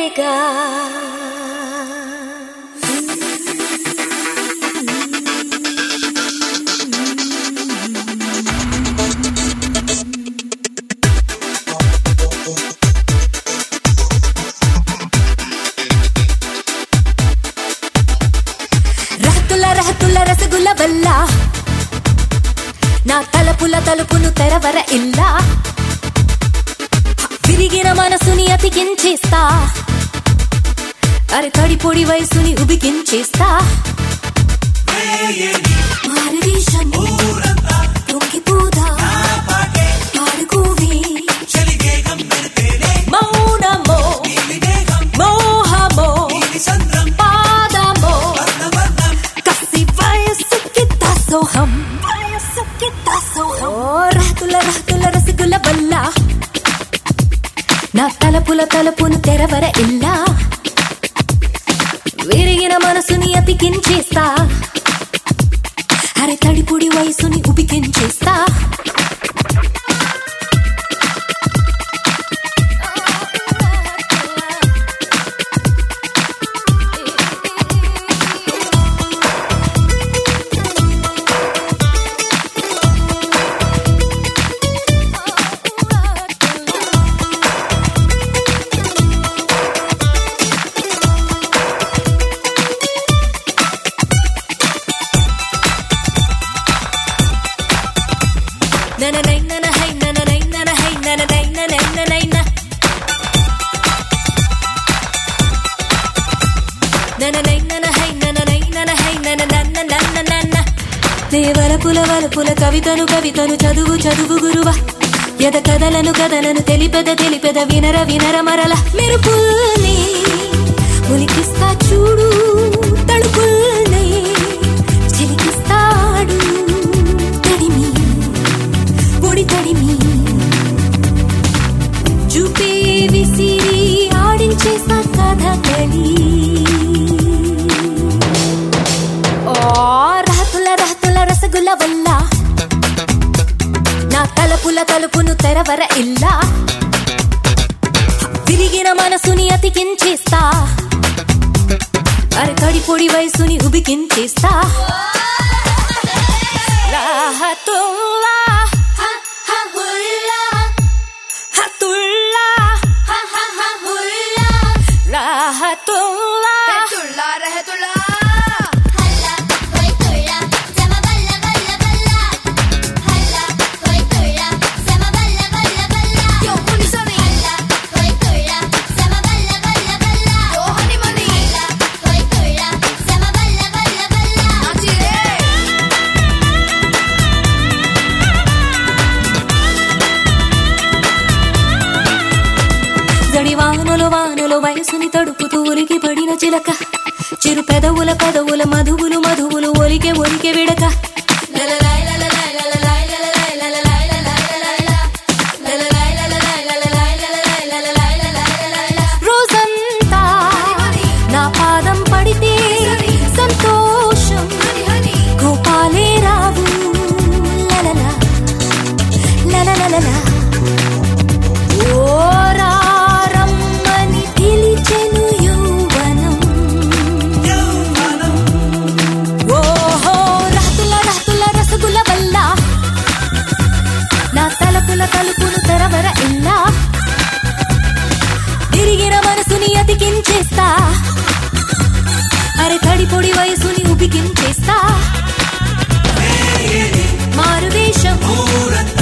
నీవేగా రహతుల రహతుల రసగుల వల్ల నా తలపుల తలుపును తెరవర ఇల్లా విరిగిన మనసుని అతికించేస్తా అరే తడి పొడి వయసుని ఉబికించేస్తా మారవీషము పొంగిపోదా పాడుకోవే మౌనమో మోహమో పాదమో కసి వయసుకి దాసోహం వయసుకి దాసోహం ఓ రహతుల రహతుల రసగుల వల్ల నా తలపుల తలుపును తెరవర ఇల్లా విరిగిన మనసుని అతికించేస్తా అరే తడిపుడి వయసుని ఉబికించేస్తా నననై ననహై నననై ననహై నననై ననై ననై న. నననై ననహై నననై ననహై నననన్ననన్ననన్న. దేవల పుల వలపుల కవితను కవితను చదువు చదువు గురువ ఎద కథలను కథలను తెలిపెద తెలిపెద వినర వినర మరల మెరుపుల్ని ఉలికిస్తా చూడు తడుపుల్ని చిలికిస్తాడు తడిమి పొడి తడిమి చూపే విసిరి ఆడించేసా కథకళి ఓ రహతుల రహతుల రసగుల వల్ల నా తలపుల తలుపును తెరవర ఇల్లా విరిగిన మనసుని అతికించేస్తా అరే తడి పొడి వయసుని ఉబికించేస్తా రాహతుల్లా హతుల్లా రాహతుల్లా హల్లా హోయ్ తుళ్ళ జమ బల్ల బల్ల బల్ల హల్లా హోయ్ తుళ్ళ జమ బల్ల బల్ల బల్ల యో ముని సని హల్లా హోయ్ తుళ్ళ జమ బల్ల బల్ల బల్ల యో హని మని హల్లా హోయ్ తుళ్ళ జమ బల్ల బల్ల బల్ల నాచిరే జడి వానులు వానులు వయసుని తడుపుతూ ఉలికి పడిన చిలక చిరు పెదవుల పెదవుల మధువులు మధువులు ఒలికే ఒలికే విడక లలలాయ్ లలలాయ్ లలలాయ్ లలలాయ్ లలలాయ్ లలలాయ్ లలలాయ్ లలలాయ్ లలలాయ్ లలలాయ్ లలలాయ్ లలలాయ్ లలలాయ్. రోజంతా నా పాదం పడితే సంతోషం గోపాలే రావు లలలా లలలలలా ఓరారమ్మని పిలిచెను యౌవనం. ఓహో రహతుల రహతుల రసగుల వల్ల నా తలపుల తలుపును తెరవర ఇల్లా తిరిగిన మనసుని అతికించేస్తా అరే తడి పొడి వయసుని ఉబికించేస్తా మారువేషం